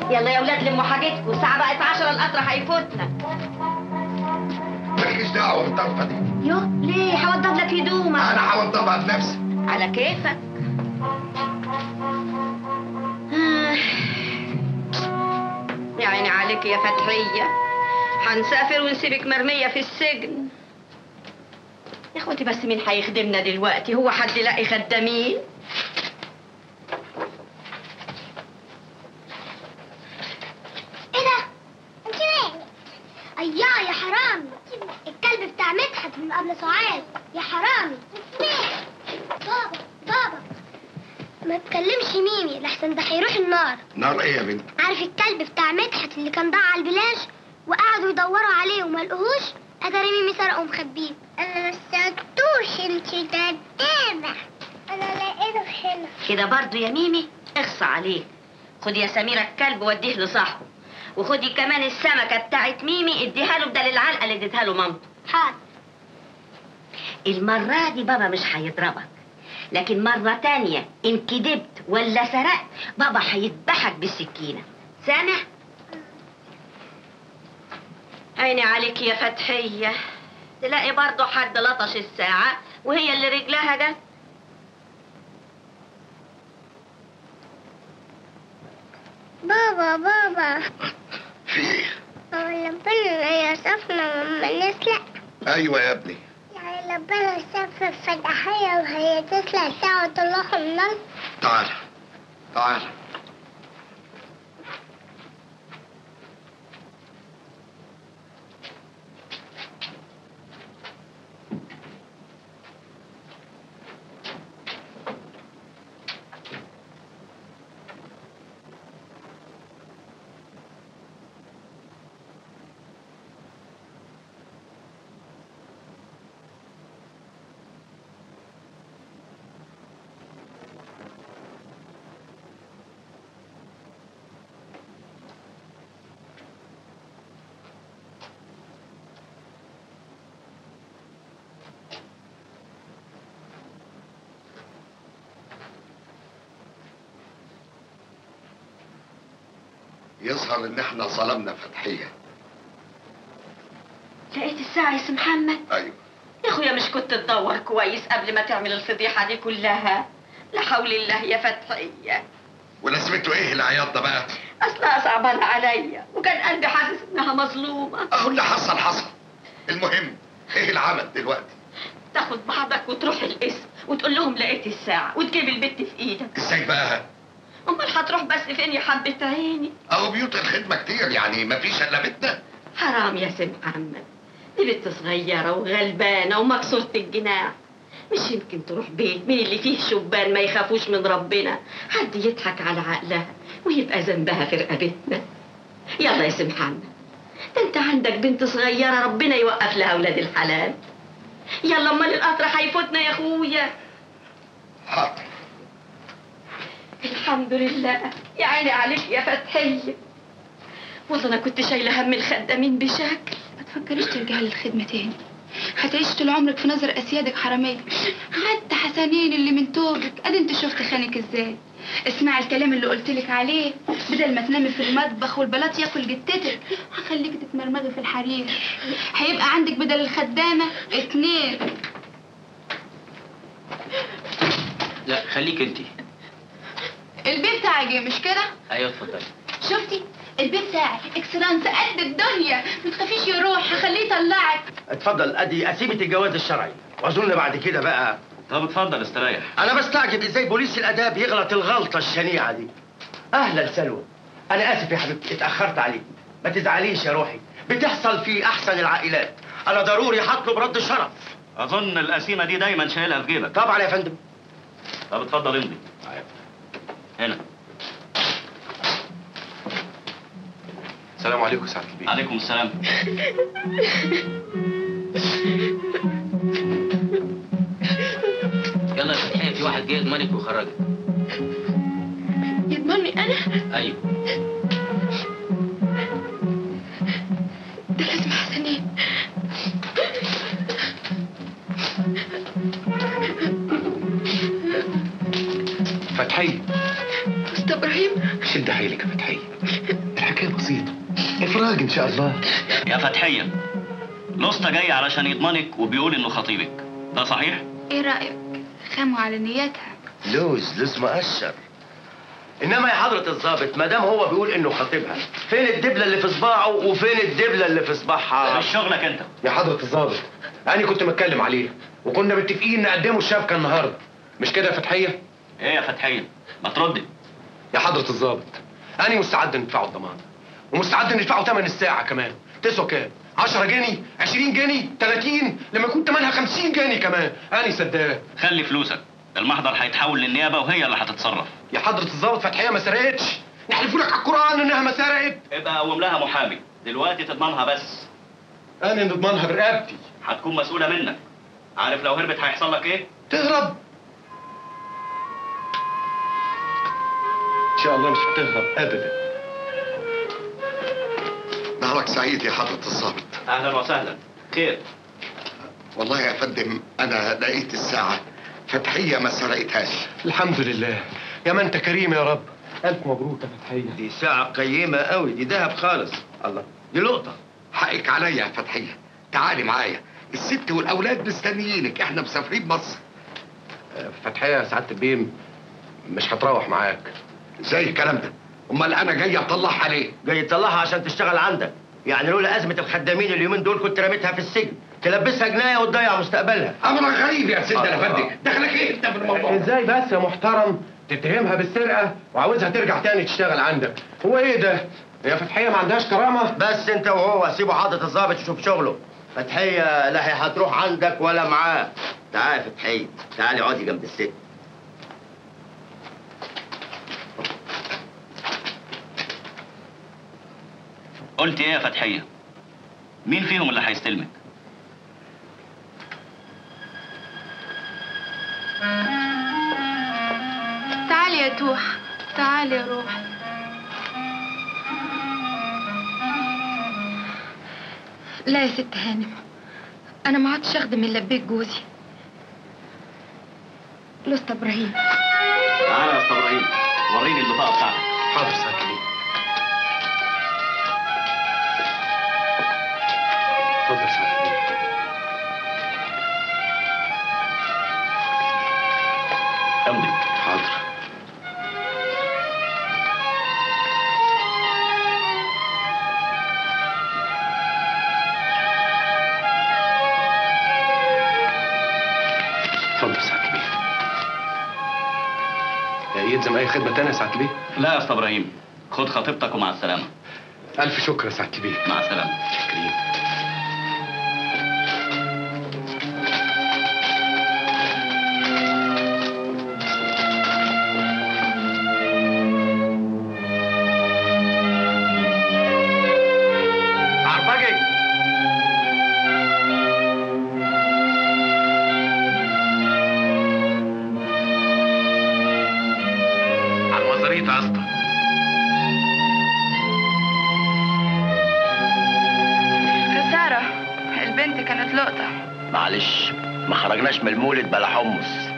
يلا يا ولاد لموا حاجتكم الساعة بقت 10 القطر هيفوتنا مالكيش دعوه بالطرفه دي يو ليه هوضب لك هدومك انا هوضبها بنفسي على كيفك آه. يا عيني عليك يا فتحية هنسافر ونسيبك مرمية في السجن يا اخوتي بس مين هيخدمنا دلوقتي هو حد يلاقي خدامين ايه ده؟ انت مالك؟ اياه يا حرامي الكلب بتاع مدحت من قبل سعاد يا حرامي بابا بابا ما تكلمش ميمي لحسن ده هيروح النار نار ايه يا بنت عارف الكلب بتاع مدحت اللي كان ضاع على البلاش وقعدوا يدوروا عليه وما لقوهوش اتاري ميمي سرقه ومخبيه انا ما سرقتوش انت كدابه انا لقيته هنا كده برضو يا ميمي اخصى عليه خدي يا سميرة الكلب وديه لصاحبه وخدي كمان السمكة بتاعت ميمي اديها له بدل العلقة اللي اديتها له مامته حاضر المرة دي بابا مش هيضربك لكن مرة تانية إن كدبت ولا سرقت بابا هيذبحك بالسكينة سامع؟ عيني عليك يا فتحية تلاقي برضه حد لطش الساعة وهي اللي رجلها جت بابا بابا في ايه هو ربنا يصفنا لما نسلق ايوه يا ابني يعني ربنا يصف الفتحية وهي تسلق ساعة الله النار تعال تعال يظهر ان احنا ظلمنا فتحيه لقيت الساعة يا سي محمد ايوه يا اخويا مش كنت تدور كويس قبل ما تعمل الفضيحة دي كلها لا حول الله يا فتحية ولازمته ايه العياط ده بقى اصلها صعبان عليا وكان قلبي حاسس انها مظلومة اهو اللي حصل حصل المهم ايه العمل دلوقتي تاخد بعضك وتروح القسم وتقول لهم لقيت الساعة وتجيب البت في ايدك ازاي بقى امال هتروح بس فين يا حبة عيني اهو بيوت الخدمه كتير يعني مفيش الا بيتنا حرام يا سي محمد دي بنت صغيرة وغلبانة ومكسورة الجناح مش يمكن تروح بيت من اللي فيه شبان ما يخافوش من ربنا حد يضحك على عقلها ويبقى ذنبها في رقبتنا يلا يا سي محمد ده انت عندك بنت صغيرة ربنا يوقف لها ولاد الحلال يلا امال القطر هيفوتنا يا اخويا حاضر الحمد لله يا عيني عليك يا فتحية والله انا كنت شايلة هم الخدامين بشكل ما تفكريش ترجعي للخدمة تاني هتعيش طول عمرك في نظر اسيادك حرامية حتى حسنين اللي من توبك ادي انت شفت خانك ازاي اسمعي الكلام اللي قلتلك عليه بدل ما تنامي في المطبخ والبلاط ياكل جتتك هخليك تتمرمغي في الحرير هيبقى عندك بدل الخدامة اتنين لا خليك انت البيت بتاعك إيه، مش كده ايوه اتفضلي شفتي البيت بتاعك اكسلانس قد الدنيا ما تخافيش يروح هخليه يطلعك اتفضل ادي قسيمه الجواز الشرعي واظن بعد كده بقى طب اتفضل استريح انا بستعجب ازاي بوليس الاداب يغلط الغلطه الشنيعه دي اهلا سلوى انا اسف يا حبيبتي اتاخرت عليك ما تزعليش يا روحي بتحصل في احسن العائلات انا ضروري هطلب رد شرف اظن القسيمه دي دايما شايلها في جيبك طبعا يا فندم طب اتفضل امضي هنا السلام عليكم سعاده البيه عليكم السلام يلا يا فتحية في واحد جه يضمنك ويخرجك يضمني انا ايوه ده لازم حسنين فتحيه مصطفى ابراهيم شد حيلك يا فتحيه الحكايه بسيطه افراج ان شاء الله يا فتحيه لوستا جاي علشان يضمنك وبيقول انه خطيبك ده صحيح ايه رايك خاموا على نيتها لوز لوز مقشر انما يا حضرة الضابط ما دام هو بيقول انه خطيبها فين الدبلة اللي في صباعه وفين الدبلة اللي في صباعها مش شغلك انت يا حضرة الضابط أنا كنت متكلم عليه وكنا متفقين نقدمه الشبكة النهاردة مش كده يا فتحية؟ ايه يا فتحيه ما تردي يا حضرة الضابط أنا مستعد ندفعه الضمان ومستعد ندفعه ثمن الساعة كمان تسوى كام؟ 10 جنيه 20 جنيه 30 لما يكون ثمنها 50 جنيه كمان أنا سداد خلي فلوسك المحضر هيتحول للنيابه وهي اللي هتتصرف يا حضرة الضابط فتحية ما سرقتش نحلفوا لك على القرآن إنها ما سرقت ابقى قوم لها محامي دلوقتي تضمنها بس أنا نضمنها برقبتي هتكون مسؤوله منك عارف لو هربت هيحصل لك ايه تهرب إن شاء الله مش هتهرب أبدا نهارك سعيد يا حضرة الضابط اهلا وسهلا خير والله يا فندم أنا لقيت الساعة فتحية ما سرقتهاش الحمد لله يا ما أنت كريم يا رب ألف مبروك يا فتحية دي ساعة قيمة قوي دي ذهب خالص الله دي لقطة حقك عليا يا فتحية تعالي معايا الست والأولاد مستنيينك احنا مسافرين مصر فتحية يا سعادة البيم مش هتروح معاك زي الكلام ده امال انا جاي اطلعها ليه جاي تطلعها عشان تشتغل عندك يعني لولا أزمة الخدامين اليومين دول كنت رميتها في السجن تلبسها جناية وتضيع مستقبلها امر غريب يا سيدنا الله. الافندي دخلك ايه انت في الموضوع ازاي بس يا محترم تتهمها بالسرقة وعاوزها ترجع تاني تشتغل عندك هو ايه ده هي فتحية ما عندهاش كرامة بس انت وهو سيبوا حضرة الضابط يشوف شغله فتحية لا هي هتروح عندك ولا معاه تعالي يا فتحية تعالي اقعدي جنب الست قلت ايه يا فتحيه مين فيهم اللي هيستلمك تعالي يا توح تعالي يا روحي لا يا ست هانم انا ما عادش اخدم الا بيت جوزي لست ابراهيم تعالى يا استاذ ابراهيم وريني البطاقه بتاعتك حاضر سعادة البيم اتفضل سعادة البيم امضي حاضر اتفضل سعادة البيم يلزم أي خدمة تانية يا سعادة البيم لا يا استاذ ابراهيم خد خطيبتك ومع السلامه ألف شكر يا سعادة البيم مع السلامه شكرين عربجي على الوزارية يا اسطى خسارة البنت كانت لقطة معلش ما خرجناش من المولد بلا حمص